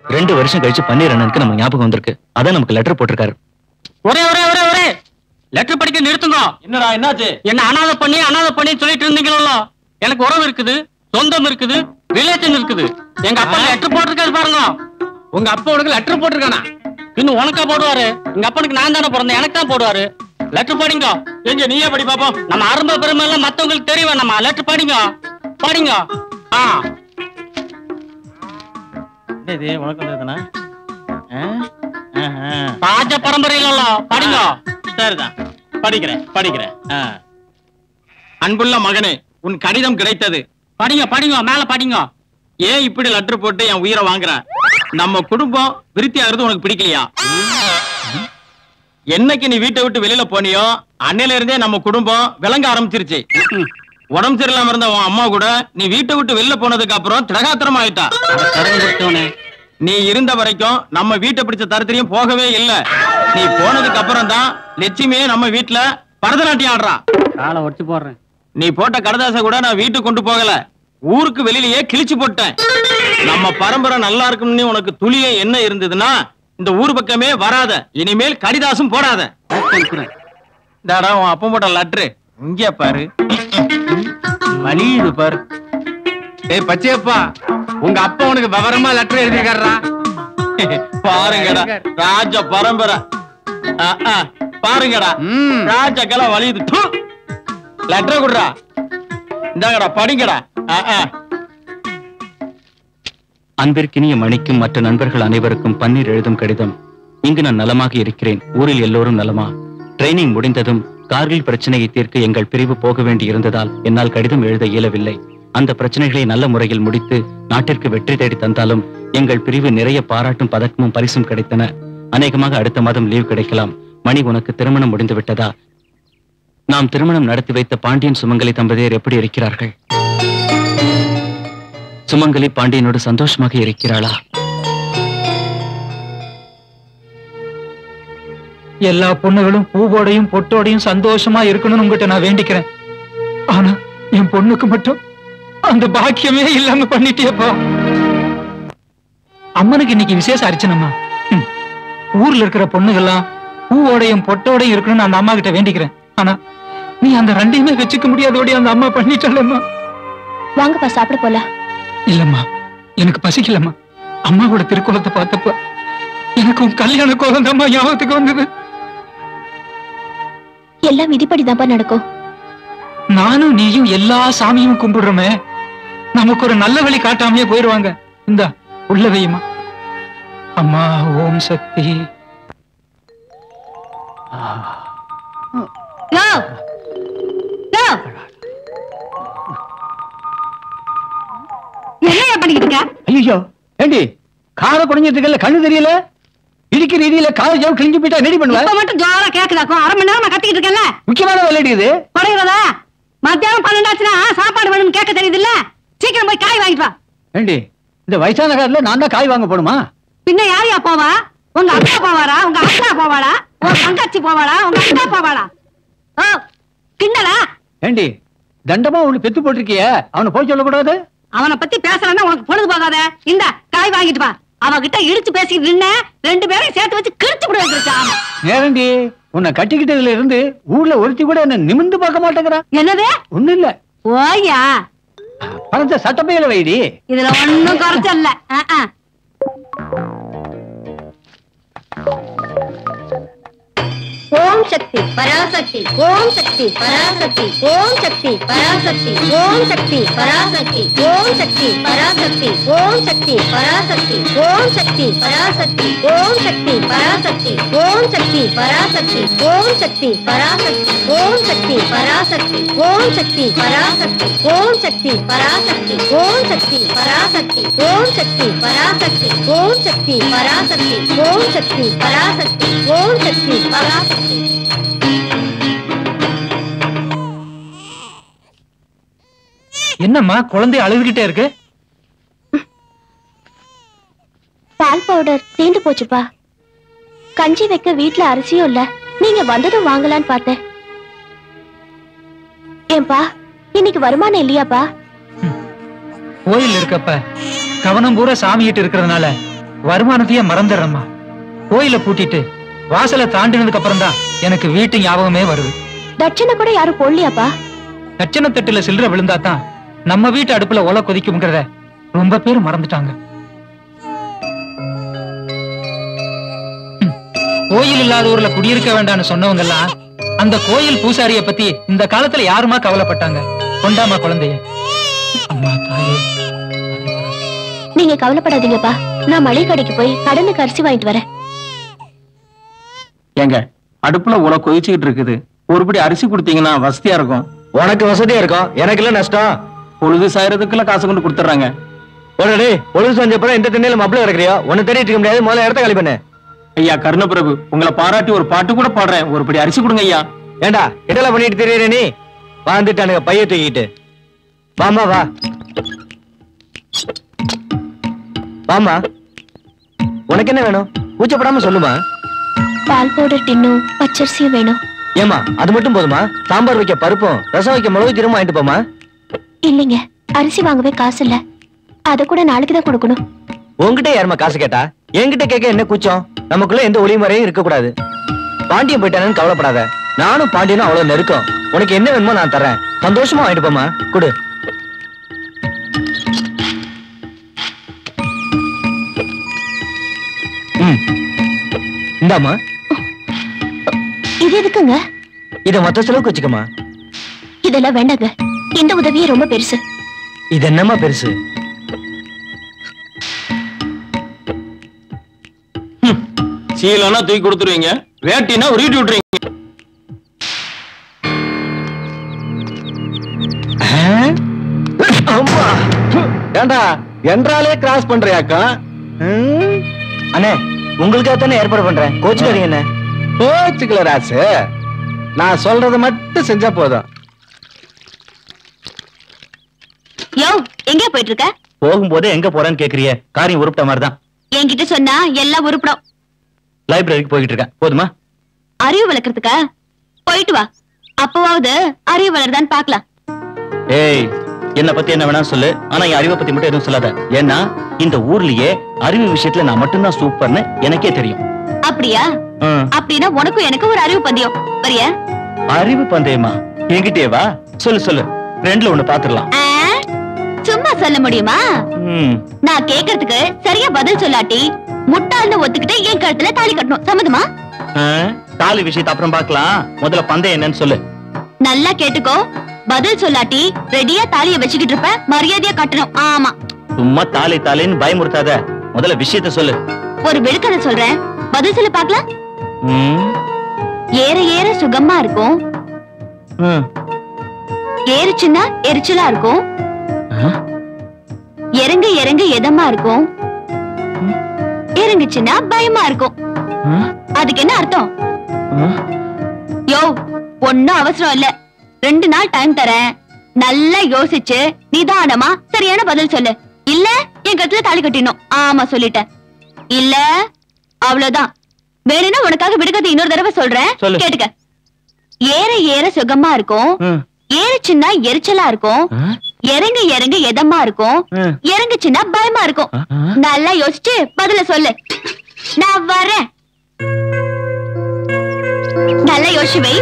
ரெண்டு வருஷம் கழிச்சு பன்னீர் அண்ணனுக்கு நம்ம ஞாபகம் வந்திருக்கு அதான் நமக்கு லெட்டர் போட்டிருக்காரு ஒரே ஒரே ஒரே ஒரே லெட்டர் படிக்க நிறுத்துங்க என்னடா என்னாச்சு என்ன அனாதை பண்ணி அனாதை பண்ணி சொல்லிட்டு இருந்தீங்களோ எனக்கு உறவு இருக்குது சொந்தம் இருக்குது ரிலேஷன் இருக்குது எங்க அப்பா லெட்டர் போட்டிருக்காரு பாருங்க உங்க அப்பா உனக்கு லெட்டர் போட்டிருக்கானா இன்னும் உனக்கா போடுவாரு எங்க அப்பனுக்கு நான் தானே பிறந்தேன் எனக்கு தான் போடுவாரு லெட்டர் படிங்க எங்க நீயே படி பாப்போம் நம்ம அரும்ப பெருமை எல்லாம் மத்தவங்களுக்கு தெரிய வேணாமா லெட்டர் படிங்க படிங்க ஆ இது உனக்கு வந்ததுனா ராஜ பரம்பரையில படிங்க சரிதான் படிக்கிறேன் படிக்கிறேன் ஆ. அன்புள்ள மகனே உன் கடிதம் கிடைத்தது படிங்க படிங்க மேல படிங்க ஏன் இப்படி லெட்டர் போட்டு என் உயிரை வாங்குற நம்ம குடும்பம் விருத்தி ஆகுறது உனக்கு பிடிக்கலையா என்னைக்கு நீ வீட்டை விட்டு வெளியில போனியோ அன்னையில இருந்தே நம்ம குடும்பம் விளங்க ஆரம்பிச்சிருச்சு உடம்பு சரியில்லாம இருந்த உன் அம்மா கூட நீ வீட்டை விட்டு வெளில போனதுக்கு அப்புறம் திடகாத்திரம் ஆயிட்டா நீ இருந்த வரைக்கும் நம்ம வீட்டை பிடிச்ச தரத்திலையும் போகவே இல்ல நீ போனதுக்கு அப்புறம் தான் லட்சுமியே நம்ம வீட்டுல பரதநாட்டியம் ஆடுறா காலை ஒடிச்சு போடுறேன் நீ போட்ட கடதாசை கூட நான் வீட்டுக்கு கொண்டு போகல ஊருக்கு வெளியிலேயே கிழிச்சு போட்டேன் நம்ம பரம்பரை நல்லா இருக்கும்னு உனக்கு துளியே என்ன இருந்ததுன்னா இந்த ஊர் பக்கமே வராத இனிமேல் கடிதாசும் போடாத இந்தாடா உன் அப்பன் போட்ட லெட்ரு இங்கே பாரு வலியுது பாரு ஏய் பச்சையப்பா உங்க அப்பா உனக்கு விவரமா லெட்டர் எழுதிருக்காரா பாருங்கடா ராஜ பரம்பரை ஆ, ஆ, பாருங்கடா ம். ராஜ கலை வலியுது லெட்டர் குடுறா இந்தாங்கடா படிங்கடா ஆ, ஆ. அன்பிற்கினிய மணிக்கும் மற்ற நண்பர்கள் அனைவருக்கும் பன்னீர் எழுதும் கடிதம் இங்கு நான் நலமாக இருக்கிறேன் ஊரில் எல்லோரும் நலமா ட்ரைனிங் முடிந்ததும் கார்கில் பிரச்சனையை தீர்க்க எங்கள் பிரிவு போக வேண்டி இருந்ததால் என்னால் கடிதம் எழுத இயலவில்லை அந்த பிரச்சனைகளை நல்ல முறையில் முடித்து நாட்டிற்கு வெற்றி தேடி தந்தாலும் எங்கள் பிரிவு நிறைய பாராட்டும் பதக்கமும் பரிசும் கிடைத்தன அநேகமாக அடுத்த மாதம் லீவ் கிடைக்கலாம் மணி உனக்கு திருமணம் முடிந்து விட்டதா நாம் திருமணம் நடத்தி வைத்த பாண்டியன் சுமங்கலி தம்பதியர் எப்படி இருக்கிறார்கள் சுமங்கலி பாண்டியனோடு சந்தோஷமாக இருக்கிறாளா எல்லா பொண்ணுகளும் பூவோடையும் பொட்டோடையும் சந்தோஷமா இருக்கணும்னு உங்ககிட்ட நான் வேண்டிக்கிறேன் ஆனா என் பொண்ணுக்கு மட்டும் அந்த பாக்கியமே இல்லாம பண்ணிட்டியப்பா அம்மனுக்கு இன்னைக்கு விசேஷ அர்ச்சனம்மா ம். ஊர்ல இருக்கிற பொண்ணுகள்லாம் பூவோடையும் பொட்டோடையும் இருக்கணும்னு அந்த அம்மா கிட்ட வேண்டிக்கிறேன் ஆனா நீ அந்த ரெண்டையுமே வச்சுக்க முடியாதோடி அந்த அம்மா பண்ணிட்டாளம்மா வாங்கப்பா சாப்பிட போலாம் இல்லம்மா எனக்கு பசிக்கலம்மா அம்மாவோட திருக்குளத்தை பார்த்தப்ப எனக்கு உன் கல்யாண கோலம் தான்மா ஞாபகத்துக்கு வந்தது எல்லாம் விதிப்படிதான்ப்பா நடக்கும் நானும் நீயும் எல்லா சாமியும் கும்பிடுறோமே நமக்கு ஒரு நல்ல வழி காட்டாமையே போயிருவாங்க இந்தா உள்ள வையுமா அம்மா ஓம் சக்தி யோ யோ என்னையா பண்ணிக்கிட்டு இருக்க ஐயோ ஏண்டி காரை குறைஞ்சிட்டு இருக்கல கண்ணு தெரியல இடிக்கிற ரீதியில கார் ஜவு கிழிஞ்சு போயிட்டா என்னடி பண்ணுவ இப்ப மட்டும் ஜோரா கேக்குதாக்கும் அரை மணி நேரமா கத்திக்கிட்டு இருக்கேன்ல முக்கியமான வேலை இது குறைகிறதா மத்தியானம் பன்னெண்டாச்சுன்னா சாப்பாடு வேணும்னு கேட்க தெரியுது இல்ல சீக்கிரம் போய் காய் வாங்கிட்டு வா ஏண்டி இந்த வயசான காலத்துல நான் தான் காய் வாங்க போணுமா பின்ன யாரையா போவா உங்க அப்பா போவாரா உங்க அக்கா போவாளா உங்க தங்கச்சி போவாளா உங்க அக்கா போவாளா ஓ கிண்டலா ஏண்டி தண்டமா ஒண்ணு பெத்து போட்டிருக்கிய அவனை போய் சொல்லக்கூடாது அவனை பத்தி பேசலன்னா உனக்கு பொழுது போகாத இந்த காய் வாங்கிட்டு வா அவகிட்ட இடிச்சு பேசிக்கிட்டு நின்ன ரெண்டு பேரையும் சேர்த்து வச்சு கிழிச்சு விட வந்துருச்சா நேரண்டி உன்னை கட்டிக்கிட்டதுல இருந்து ஊர்ல ஒருத்தி கூட என்ன நிமிந்து பார்க்க மாட்டேங்கிறா என்னது ஒண்ணு இல்ல ஓய்யா பணத்தை சட்டப்பையில வைடி இதுல ஒண்ணும் குறைச்சல்ல அஹ், அஹ். ஓம் சக்தி பராசக்தி ஓம் சக்தி பராசக்தி ஓம் சக்தி பராசக்தி ஓம் சக்தி பராசக்தி ஓம் சக்தி பராசக்தி ஓம் சக்தி பராசக்தி ஓம் சக்தி பராசக்தி ஓம் சக்தி பராசக்தி ஓம் சக்தி பராசக்தி ஓம் சக்தி பராசக்தி ஓம் சக்தி பராசக்தி ஓம் சக்தி பராசக்தி ஓம் சக்தி பராசக்தி ஓம் சக்தி பராசக்தி ஓம் சக்தி பராசக்தி ஓம் சக்தி பராசக்தி ஓம் சக்தி பராசக்தி ஓம் சக்தி பராசக்தி என்னம்மா குழந்தை அழுதுகிட்டே இருக்கு பால் பவுடர் தீந்து போச்சுப்பா கஞ்சி வைக்க வீட்ல அரிசியும் இல்ல நீங்க வந்ததும் வாங்கலான்னு பார்த்தேன் ஏன்பா இன்னைக்கு வருமானம் இல்லையாப்பா கோயில் இருக்கப்ப கவனம் பூரா சாமி கிட்ட இருக்கிறதுனால வருமானத்தையே மறந்துடுறேம்மா கோயில பூட்டிட்டு வாசலை தாண்டினதுக்கு அப்புறம் தான் எனக்கு வீட்டு ஞாபகமே வருது தட்சணை கூட யாரும் போடலையாப்பா தட்சணை தட்டுல சில்லற விழுந்தா தான் நம்ம வீட்டு அடுப்புல ஒலை கொதிக்கும்ங்கிறத ரொம்ப பேர் மறந்துட்டாங்க ம். கோயில் இல்லாத ஊர்ல குடியிருக்க வேண்டாம்னு சொன்னவங்க எல்லாம் அந்த கோயில் பூசாரிய பத்தி இந்த காலத்துல யாருமா கவலைப்பட்டாங்க கொண்டாமா குழந்தைய அம்மா தாயே நீங்க கவலைப்படாதீங்கப்பா நான் மளிகை கடைக்கு போய் கடனுக்கு அரிசி வாங்கிட்டு வரேன் ஏங்க அடுப்புல உல கொதிச்சுக்கிட்டு இருக்குது ஒருபடி அரிசி கொடுத்தீங்கன்னா வசதியா இருக்கும் உனக்கு வசதியா இருக்கும் எனக்கு இல்ல நஷ்டம் பொழுது சாயறதுக்குள்ள காசு கொண்டு கொடுத்துட்றாங்க உடனே பொழுது செஞ்சப்பறம் இந்த திண்ணையில மப்பிள கிடக்குறியோ ஒன்னு தேடிட்டு இருக்க முடியாது முதல்ல இடத்த காலி பண்ணு ஐயா கருணப்பிரபு உங்களை பாராட்டி ஒரு பாட்டு கூட பாடுறேன் ஒருபடி அரிசி கொடுங்க ஐயா ஏண்டா இதெல்லாம் பண்ணிட்டு தெரியற நீ வாழ்ந்துட்டானுங்க பைய தூக்கிட்டு வாமா வா வாமா உனக்கு என்ன வேணும் கூச்சப்படாம சொல்லுமா பால் பவுடர் டின்னும் பச்சரிசியும் வேணும் ஏமா அது மட்டும் போதுமா சாம்பார் வைக்க பருப்பும் ரசம் வைக்க மிளகு திரும்ப வாங்கிட்டு போமா இல்லைங்க அரிசி வாங்கவே காசு இல்ல அத கூட நாளைக்கு தான் கொடுக்கணும் உன்கிட்ட யாரும்மா காசு கேட்டா என்கிட்ட கேட்க என்ன கூச்சம் நமக்குள்ள எந்த ஒளிமுறையும் இருக்க கூடாது பாண்டியன் போயிட்டானு கவலைப்படாத நானும் பாண்டியனும் அவ்வளவு நெருக்கம் உனக்கு என்ன வேணுமோ நான் தரேன் சந்தோஷமா வாங்கிட்டு போமா கொடு ம். இந்தாம்மா இது எதுக்குங்க இத மொத்த செலவுக்கு வச்சுக்கமா இதெல்லாம் வேண்டாங்க இந்த உதவியே ரொம்ப பெருசு இது என்னம்மா பெருசு சீலனா தூக்கி கொடுத்துருவீங்க வேட்டினா உருட்டி விட்டுறீங்க அம்மா ஏண்டா என்றாலே கிராஸ் பண்றியாக்கா அண்ணே உங்களுக்காக தானே ஏற்பாடு பண்றேன் கோச்சுக்காதீங்க என்ன கோச்சுக்கல ராசு நான் சொல்றத மட்டும் செஞ்சா போதும் யோ எங்க போயிட்டு இருக்க போகும்போது எங்க போறேன்னு கேக்குறிய காரியம் உருப்பிட்ட மாதிரி தான் என்கிட்ட சொன்னா எல்லாம் உருப்படும் லைப்ரரிக்கு போயிட்டு இருக்கேன் போதுமா அறிவு வளர்க்கறதுக்கா போயிட்டு வா அப்பவாவது அறிவு வளருதான்னு பாக்கலாம் ஏய் என்ன பத்தி என்ன வேணா சொல்லு ஆனா என் அறிவை பத்தி மட்டும் எதுவும் சொல்லாத ஏன்னா இந்த ஊர்லயே அறிவு விஷயத்துல நான் மட்டும்தான் சூப்பர்னு எனக்கே தெரியும் அப்படியா ம். அப்படின்னா உனக்கும் எனக்கு ஒரு அறிவு பந்தயம் வரியா அறிவு பந்தயமா என்கிட்டயே வா சொல்லு சொல்லு ரெண்டுல ஒண்ணு பாத்துடலாம் ஆ? சும்மா சொல்ல முடியுமா ம். நான் கேக்குறதுக்கு சரியா பதில் சொல்லாட்டி முட்டாள்னு ஒத்துக்கிட்டு என் கழுத்துல தாலி கட்டணும் சம்மதமா ஆ, தாலி விஷயத்தை அப்புறம் பார்க்கலாம் முதல்ல பந்தயம் என்னன்னு சொல்லு நல்லா கேட்டுக்கோ பதில் சொல்லாட்டி ரெடியா தாலிய வச்சுக்கிட்டு இருப்ப மரியாதையா கட்டணும் ஆமா சும்மா தாலி தாலின்னு பயமுறுத்தாத முதல்ல விஷயத்த சொல்லு ஒரு விடுக்கதை சொல்றேன் பதில் சொல்ல பாக்கலாம் ம். ஏற ஏற சுகமா இருக்கும் ம். ஏறுச்சுன்னா எரிச்சலா இருக்கும் ஆ? இறங்க இறங்க எதமா இருக்கும் இறங்குச்சுன்னா பயமா இருக்கும் ஆ? அதுக்கு என்ன அர்த்தம் ஆ? யோ ஒன்னும் அவசரம் இல்ல ரெண்டு நாள் டைம் தரேன் நல்லா யோசிச்சு நிதானமா சரியான பதில் சொல்லு இல்ல என் கத்துல தாலி கட்டிடணும் ஆமா சொல்லிட்டேன் இல்ல அவ்வளவுதான் வேணும்னா உனக்காக விடுகதை இன்னொரு தடவை சொல்றேன் சொல்லு. கேட்டுக்க ஏற ஏற சுகமா இருக்கும் ம். ஏறுச்சுன்னா எரிச்சலா இருக்கும் ஆ? இறங்க இறங்க எதமா இருக்கும் ம். இறங்குச்சுன்னா பயமா இருக்கும் ஆ? ஆ? நல்லா யோசிச்சு பதில சொல்லு நான் வரேன் நல்லா யோசிச்சு வை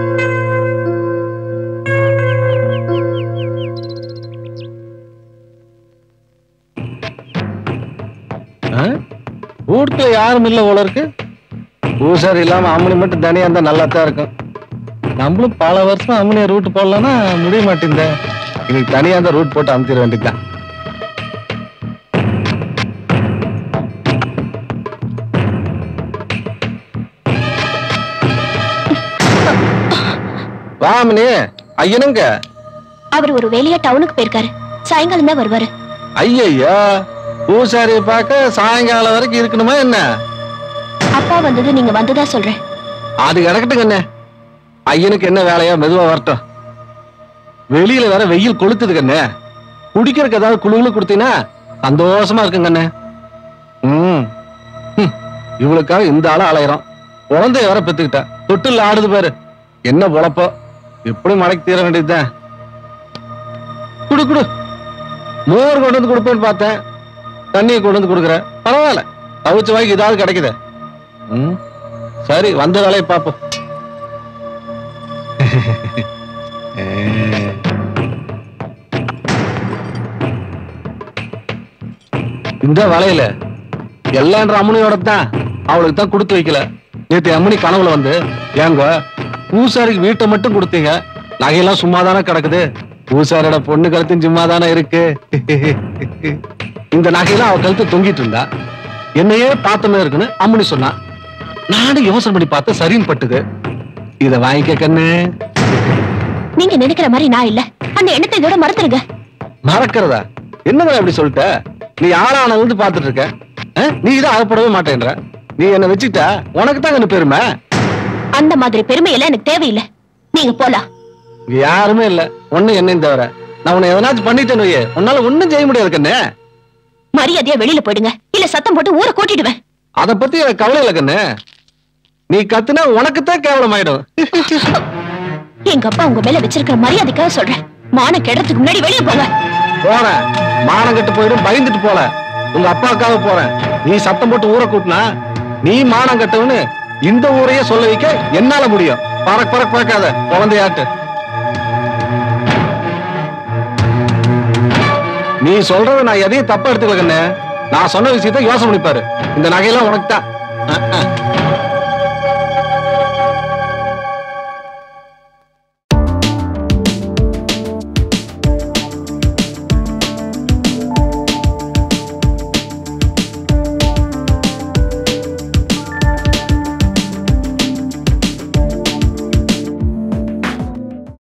வீட்டுல யாரும் இல்ல போல இருக்கு பூசாரி இல்லாம அம்மனி மட்டும் தனியா இருந்தா நல்லா தான் இருக்கும் நம்மளும் பல வருஷம் அம்மனிய ரூட் போடலன்னா முடிய மாட்டேங்குதே இன்னைக்கு தனியா இருந்தா ரூட் போட்டு அமுத்திட வேண்டியதுதான் வாமனி ஐயனுங்க அவர் ஒரு வேலையா டவுனுக்கு போயிருக்காரு சாயங்காலம் தான் வருவாரு ஐயய்யா பூசாரியை பார்க்க சாயங்காலம் வரைக்கும் இருக்கணுமா என்ன அப்பா வந்தது நீங்க வந்ததா சொல்றேன் அது கிடக்கட்டும் கண்ணே ஐயனுக்கு என்ன வேலையா மெதுவா வரட்டும் வெளியில வேற வெயில் கொளுத்துது கண்ணே குடிக்கிறதுக்கு ஏதாவது குழுகுலு கொடுத்தீங்கன்னா சந்தோஷமா இருக்கும் கண்ணே ம் ஹம். இவளுக்காக இந்த ஆள அலையிறோம் குழந்தைய வேற பெத்துக்கிட்டா தொட்டில் ஆடுது பாரு என்ன பொழப்போ எப்படி மழைக்கு தீர வேண்டியதுதான் குடு குடு மோர் கொண்டு வந்து கொடுப்பேன்னு பார்த்தேன் தண்ணியை கொண்டு வந்து கொடுக்குறேன் பரவாயில்ல தவிச்ச வாய்க்கு இதாவது கிடைக்குது ம் சரி வந்த வேலையை பார்ப்போம் இந்த வலையில எல்லாம் அம்மனியோட தான் அவளுக்கு தான் கொடுத்து வைக்கல நேத்து அம்மனி கனவுல வந்து ஏங்க பூசாரிக்கு வீட்டை மட்டும் கொடுத்தீங்க நகையெல்லாம் சும்மா தானே கிடக்குது பூசாரியோட பொண்ணு கழுத்தும் சும்மா தானே இருக்கு இந்த நகையெல்லாம் அவ கழுத்து தொங்கிட்டு இருந்தா என்னையே பார்த்தமே இருக்குன்னு அம்மனி சொன்னா நானும் யோசனை பண்ணி பார்த்து சரின்னு பட்டுது இத வாங்கிக்க கண்ணு நீங்க நினைக்கிற மாதிரி நான் இல்ல அந்த எண்ணத்தை இதோட மறந்துருங்க மறக்கிறதா என்னதான் இப்படி சொல்லிட்ட நீ ஆளான வந்து பார்த்துட்டு இருக்க ஆ? நீ இதை அகப்படவே மாட்டேன்ற நீ என்ன வச்சுக்கிட்டா உனக்கு தான் என்ன பெருமை அந்த மாதிரி பெருமை எல்லாம் எனக்கு தேவையில்லை நீங்க போலாம் இங்க யாருமே இல்ல ஒண்ணு என்னையும் தவிர நான் உன்னை எதனாச்சும் பண்ணிட்டேன்னு வையே உன்னால ஒண்ணும் செய்ய முடியாது கண்ணு மரியாதையா வெளியில போயிடுங்க இல்ல சத்தம் போட்டு ஊரை கூட்டிடுவேன் அத பத்தி எனக்கு கவலை இல்ல கண்ணு நீ கத்துனா உனக்குத்தான் கேவலமாயிடும் எங்க அப்பா உங்க மேல வச்சிருக்கிற மரியாதைக்காக சொல்றேன் மான கெடுறதுக்கு முன்னாடி வெளியே போங்க போறேன் மானம் கெட்டு போயிடும் பயந்துட்டு போல உங்க அப்பாவுக்காக போறேன் நீ சத்தம் போட்டு ஊரை கூட்டினா நீ மானம் கட்டவனு இந்த ஊரையே சொல்ல வைக்க என்னால முடியும் பறக் பறக் பறக்காத குழந்தையாட்டு நீ சொல்றத நான் எதையும் தப்பா எடுத்துக்கல கண்ணு நான் சொன்ன விஷயத்த யோசனை பண்ணிப்பாரு இந்த நகையெல்லாம் உனக்கு தான்